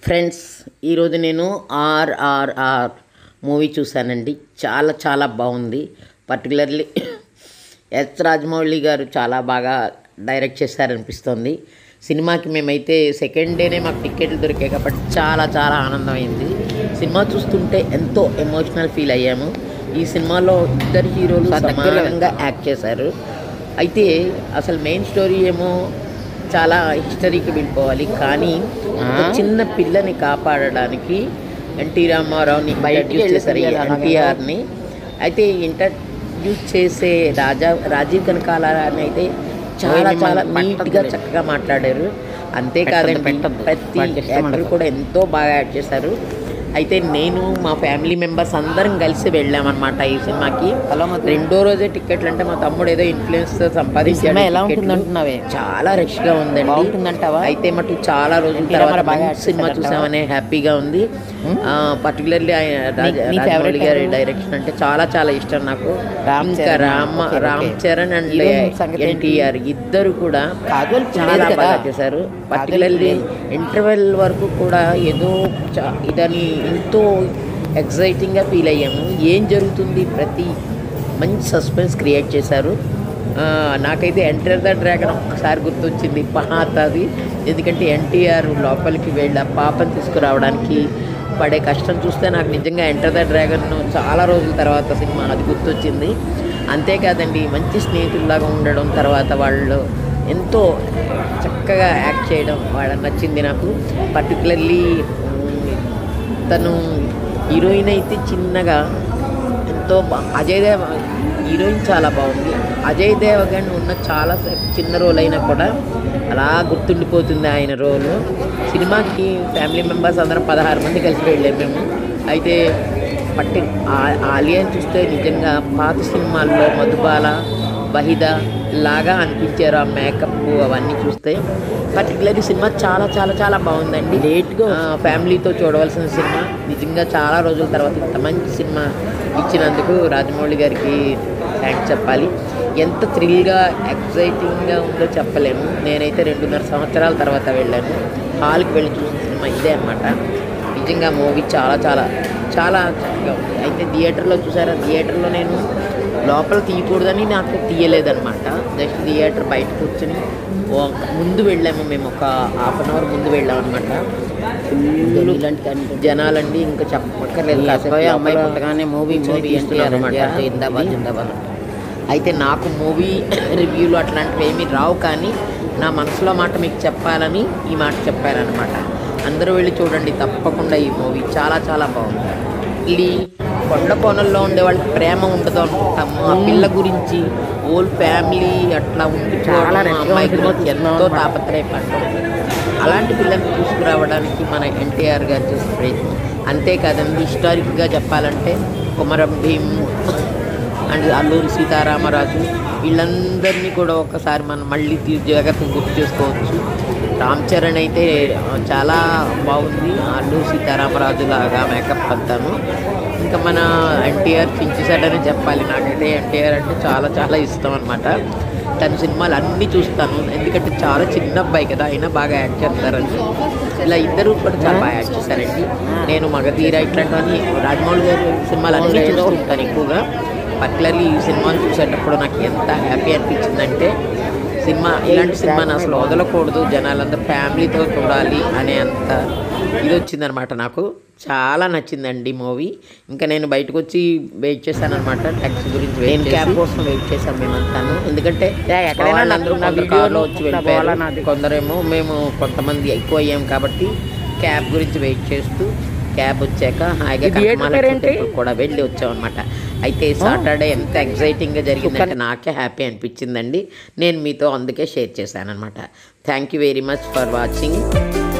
Friends ఈరోజు నేను RRR movie చూశానండి చాలా చాలా బాగుంది పర్టికులర్లీ ఎస్ రాజమౌళి గారు చాలా బాగా డైరెక్ట్ చేశారనిపిస్తుంది సినిమాకి మేమైతే సెకండ్ డేనే మాకు టికెట్లు దొరికాయి కాబట్టి చాలా చాలా ఆనందమైంది సినిమా చూస్తుంటే ఎంతో ఎమోషనల్ ఫీల్ అయ్యాము ఈ సినిమాలో ఇద్దరు హీరోలు సమానంగా యాక్ట్ చేశారు అయితే అసలు మెయిన్ స్టోరీ ఏమో చాలా హిస్టరీకి వెళ్ళిపోవాలి కానీ ఒక చిన్న పిల్లని కాపాడడానికి ఎన్టీ రామారావుని ఇంట్రడ్యూస్ చేశారు ఎన్టీఆర్ని అయితే ఇంట్రడ్యూస్ చేసే రాజా రాజీవ్ కనకాలని అయితే చాలా చాలా నీట్గా చక్కగా మాట్లాడారు అంతేకాదండి ప్రతి యాక్టర్ కూడా ఎంతో బాగా యాడ్ చేశారు అయితే నేను మా ఫ్యామిలీ మెంబర్స్ అందరం కలిసి వెళ్ళామన్నమాట ఈ సినిమాకి రెండో రోజే టికెట్లు అంటే మా తమ్ముడు ఏదో ఇన్ఫ్లుయెన్స్ సంపాదించాడు సినిమా ఎలా టికెట్లు. ఉంటుందంటున్నావే? చాలా రష్ గా ఉందండి బాగుంటుందంటావా? అయితే మటు చాలా రోజుల ఎన్టీ తర్వాత రామారావు బాగా మంచి సినిమా యాక్ట్ చూసామనే హ్యాపీగా ఉంది పర్టికులర్లీ ఆయన రాజ- నీ రాజమౌళి favorite గారి ఎవరు? డైరెక్షన్ అంటే చాలా చాలా ఇష్టం నాకు రామ్ ఇంకా Charan. Ram okay, Ram okay. Charan and heroine సంగతి ఏంటి? ఎన్టీఆర్ ఇద్దరు కూడా కాజల్ చాలా లేదు బాగా కదా? చేశారు పర్టికులర్లీ ఇంటర్వెల్ వరకు కూడా ఏదో చా- ఇదని ఎంతో ఎగ్జైటింగ్గా ఫీల్ అయ్యాము ఏం జరుగుతుంది ప్రతి మంచి సస్పెన్స్ క్రియేట్ చేశారు ఆ, నాకైతే ఎంటర్ ద డ్రాగన్ ఒక్కసారి గుర్తొచ్చింది పాతది ఎందుకంటే ఎన్టీఆర్ లోపలికి వెళ్ళి ఆ పాపని తీసుకురావడానికి పడే కష్టం చూస్తే నాకు నిజంగా ఎంటర్ ద డ్రాగన్ చాలా రోజుల తర్వాత సినిమా అది గుర్తొచ్చింది అంతేకాదండి మంచి స్నేహితుల్లాగా ఉండడం తర్వాత వాళ్ళు ఎంతో చక్కగా యాక్ట్ చేయడం వాళ్ళకి నచ్చింది నాకు పర్టికులర్లీ తను హీరోయిన్ అయితే చిన్నగా ఎంతో బా అజయ్ దేవ హీరోయిన్ చాలా బాగుంది అజయ్ దేవగన్ ఉన్న చాలా సే- చిన్న రోల్ అయినా కూడా అలా గుర్తుండిపోతుంది ఆయన రోలు సినిమాకి ఫ్యామిలీ మెంబర్స్ అందరం పదహారు మంది కలిసి వెళ్ళాము మేము అయితే పట్టి ఆ- ఆలియాని చూస్తే నిజంగా పాత సినిమాల్లో మధుబాల బహిద లాగా అనిపించారు ఆ మేకప్ అవన్నీ చూస్తే పర్టికులర్లీ సినిమా చాలా చాలా చాలా బాగుందండి లేట్గా ఫ్యామిలీతో చూడవలసిన సినిమా నిజంగా చాలా రోజుల తర్వాత ఇంత మంచి సినిమా ఇచ్చినందుకు రాజమౌళి గారికి థ్యాంక్స్ చెప్పాలి ఎంత థ్రిల్గా ఎక్సైటింగ్గా ఉందో చెప్పలేము నేనైతే రెండున్నర సంవత్సరాల తర్వాత వెళ్ళాను హాల్కి వెళ్ళి చూసిన సినిమా ఇదే అన్నమాట నిజంగా మూవీ చాలా చాలా చాలా చక్కగా ఉంది అయితే థియేటర్లో చూసారా థియేటర్లో నేను లోపల తీయకూడదని నాకు తీయలేదన్నమాట జస్ట్ థియేటర్ బయట కూర్చొని ఒక ముందు వెళ్ళాము మేము ఒక హాఫ్ అన్ అవర్ ముందు వెళ్ళాం అనమాట ఫుల్ జనాలండి ఇంకా చెప్పక్కర్లేదు కాసేపు అబ్బాయి లోపల అమ్మాయి పుట్టగానే మూవీ కూర్చొని మూవీ తీస్తున్నాం ఎన్టీఆర్ అన్నమాట. ఎన్టీఆర్ జిందాబాద్ జిందాబాద్ అయితే నాకు మూవీ రివ్యూలు అట్లాంటివి ఏమీ రావు కానీ నా మనసులో మాట మీకు చెప్పాలని ఈ మాట చెప్పారనమాట అందరూ వెళ్ళి చూడండి తప్పకుండా ఈ మూవీ చాలా చాలా బాగుంది ఇది కొండ కోణంలో ఉండే వాళ్ళకి ప్రేమ ఉండదు అనుకుంటాము ఆ పిల్ల గురించి ఓల్ ఫ్యామిలీ అట్లా ఉండి చాలా రష్గా అమ్మాయి ఉంటుంది గురించి సినిమా ఎంతో అన్నమాట. తాపత్రయపడ్డాం అలాంటి పిల్లల్ని తీసుకురావడానికి మన ఎన్టీఆర్ గారు చేసే ప్రయత్నం అంతేకాదండి హిస్టారిక్గా చెప్పాలంటే కుమరం భీమ్ అండ్ అల్లూరి సీతారామరాజు వీళ్ళందరినీ కూడా ఒకసారి మనం మళ్ళీ తీ- జాగ్రత్తగా గుర్తు చేసుకోవచ్చు రామ్ చరణ్ అయితే ఆ, చాలా బాగుంది అల్లూరి సీతారామరాజు లాగా మేకప్ అంతాను ఇంకా మన ఎన్టీఆర్ చించేశాడని చెప్పాలి నాకైతే ఎన్టీఆర్ అంటే చాలా చాలా ఇష్టం అనమాట తన సినిమాలు అన్నీ చూస్తాను ఎందుకంటే చాలా చిన్న అబ్బాయి కదా అయినా బాగా యాక్ట్ చేస్తారని ఇలా ఇద్దరు కూడా చాలా బాగా యాక్ట్ చేశారండి నేను మగధీర ఇట్లాంటివన్నీ రాజమౌళి గారి సినిమాలు అన్నీ చూస్తూ ఉంటాను ఎక్కువగా పర్టికులర్లీ ఈ సినిమాలు చూసేటప్పుడు నాకు ఎంత హ్యాపీ అనిపించిందంటే సినిమా ఇలాంటి సినిమాని అసలు వదలకూడదు జనాలందరూ ఫ్యామిలీతో చూడాలి అనే అంత ఇది వచ్చిందనమాట నాకు చాలా నచ్చిందండి మూవీ ఇంకా నేను బయటకు వచ్చి వెయిట్ చేశాను అనమాట ట్యాక్సీ గురించి వెయిట్ క్యాబ్ కోసం వెయిట్ చేశాను మేమంతాను ఎందుకంటే ఎక్కడైనా వాళ్ళందరూ నా కొందరు వీడియోలో కార్లో వచ్చి నా వెళ్ళిపోయారు పోవాలా నాది? కొందరేమో మేము కొంతమంది ఎక్కువ అయ్యాం కాబట్టి క్యాబ్ గురించి వెయిట్ చేస్తూ క్యాబ్ వచ్చాక హాయిగా ఈ థియేటర్ కనకమాల పేరేంటి? టెంపుల్ కూడా వెళ్ళి వచ్చామన్నమాట అయితే సాటర్డే ఎంత ఎగ్జైటింగ్గా జరిగిందంటే నాకే హ్యాపీ అనిపించిందండి నేను మీతో అందుకే షేర్ చేశాను అనమాట thank you very much for watching